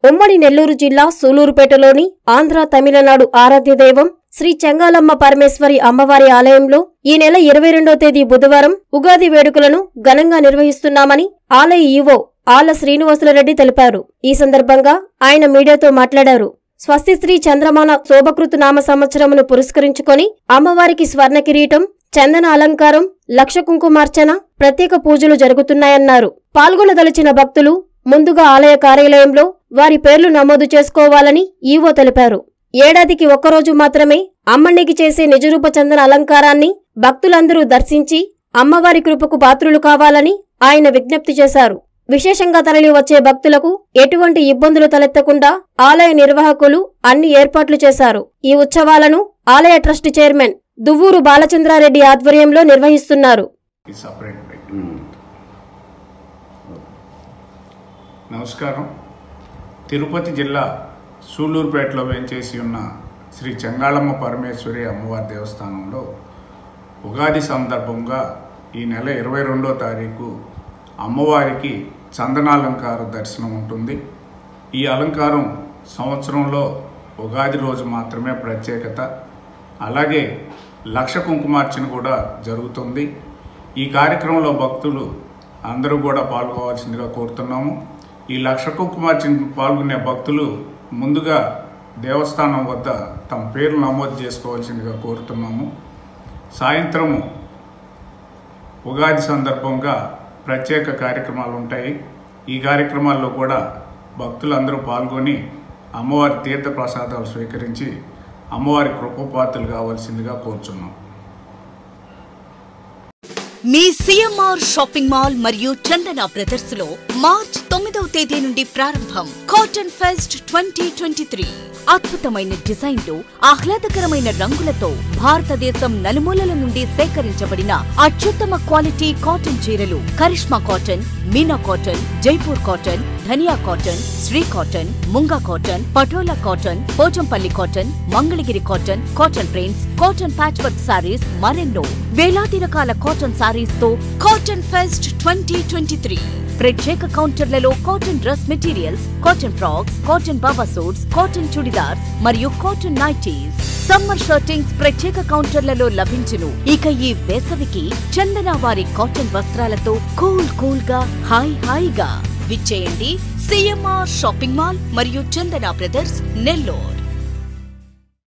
ఉమ్మడి నెల్లూరు జిల్లా సూలూరుపేటలోని ఆంధ్ర తమిళనాడు ఆరాధ్య దైవం శ్రీ చెంగాలమ్మ పరమేశ్వరి అమ్మవారి ఆలయంలో ఈ నెల ఇరవై రెండో తేదీ బుధవారం ఉగాది వేడుకలను ఘనంగా నిర్వహిస్తున్నామని ఆలయ ఈవో ఆల శ్రీనివాసులరెడ్డి తెలిపారు ఈ సందర్భంగా ఆయన మీడియాతో మాట్లాడారు స్వస్తి శ్రీ చంద్రమాన శోభకృతు నామ సంవత్సరమును పురస్కరించుకొని అమ్మవారికి స్వర్ణ కిరీటం చందన అలంకారం లక్ష కుంకుమార్చన ప్రత్యేక పూజలు జరుగుతున్నాయన్నారు పాల్గొనదలిచిన భక్తులు ముందుగా ఆలయ కార్యాలయంలో వారి పేర్లు నమోదు చేసుకోవాలని ఈవో తెలిపారు ఏడాదికి ఒక్కరోజు మాత్రమే అమ్మణ్ణికి చేసే నిజరూప చందన అలంకారాన్ని భక్తులందరూ దర్శించి అమ్మవారి కృపకు పాత్రులు కావాలని ఆయన విజ్ఞప్తి చేశారు విశేషంగా తరలి వచ్చే భక్తులకు ఎటువంటి ఇబ్బందులు తలెత్తకుండా ఆలయ నిర్వాహకులు అన్ని ఏర్పాట్లు చేశారు ఈ ఉత్సవాలను ఆలయ ట్రస్ట్ చైర్మన్ దువ్వూరు బాలచంద్రారెడ్డి ఆధ్వర్యంలో నిర్వహిస్తున్నారు ఈ సపరేట్ బైక్ నమస్కారం తిరుపతి జిల్లా సూళ్ళూరుపేటలో వేంచేసి ఉన్న శ్రీ చెంగాళమ్మ పరమేశ్వరి అమ్మవారి దేవస్థానంలో ఉగాది సందర్భంగా ఈ నెల ఇరవై రెండో తారీఖు అమ్మవారికి చందనాలంకార దర్శనం ఉంటుంది ఈ అలంకారం సంవత్సరంలో ఉగాది రోజు మాత్రమే ప్రత్యేకత అలాగే లక్ష కుంకుమార్చన కూడా జరుగుతుంది ఈ కార్యక్రమంలో భక్తులు అందరూ కూడా పాల్గొవాల్సిందిగా కోరుతున్నాము ఈ లక్ష కుంకుమార్చన పాల్గొనే భక్తులు ముందుగా దేవస్థానం వద్ద తమ పేర్లు నమోదు చేసుకోవాల్సిందిగా కోరుతున్నాము సాయంత్రము ఉగాది సందర్భంగా ప్రత్యేక కార్యక్రమాలు ఉంటాయి ఈ కార్యక్రమాల్లో కూడా భక్తులందరూ పాల్గొని అమ్మవారి తీర్థ ప్రసాదాలు స్వీకరించి అమ్మవారి కృపపాత్రలు కావాల్సిందిగా కోరుచున్నాం మీ సిఎంఆర్ షాపింగ్ మాల్ మరియు చందన బ్రదర్స్ లో మార్చ్ తొమ్మిదవ తేదీ నుండి ప్రారంభం cotton fest twenty twenty three అద్భుతమైన డిజైన్లు ఆహ్లాదకరమైన రంగులతో భారతదేశం నలుమూలల నుండి సేకరించబడిన అత్యుత్తమ క్వాలిటీ కాటన్ చీరలు Karishma cotton Meena cotton Jaipur cotton Dhaniya cotton Shri cotton Munga cotton Patola cotton Pochampally cotton Mangalagiri cotton cotton prints cotton patch work sarees మరెన్నో వేలాది రకాల కాటన్ సారీస్ తో cotton fest twenty twenty three ప్రత్యేక కౌంటర్లలో cotton dress materials cotton frocks cotton baba suits cotton churidars మరియు cotton nighties summer shirtings ప్రత్యేక కౌంటర్లలో లభించును ఇక ఈ వేసవికి చందన వారి కాటన్ వస్త్రాలతో కూల్ కూల్ గా హాయ్ హాయిగా విచ్చేయండి సిఎంఆర్ షాపింగ్ మాల్ మరియు చందన బ్రదర్స్ నెల్లూరు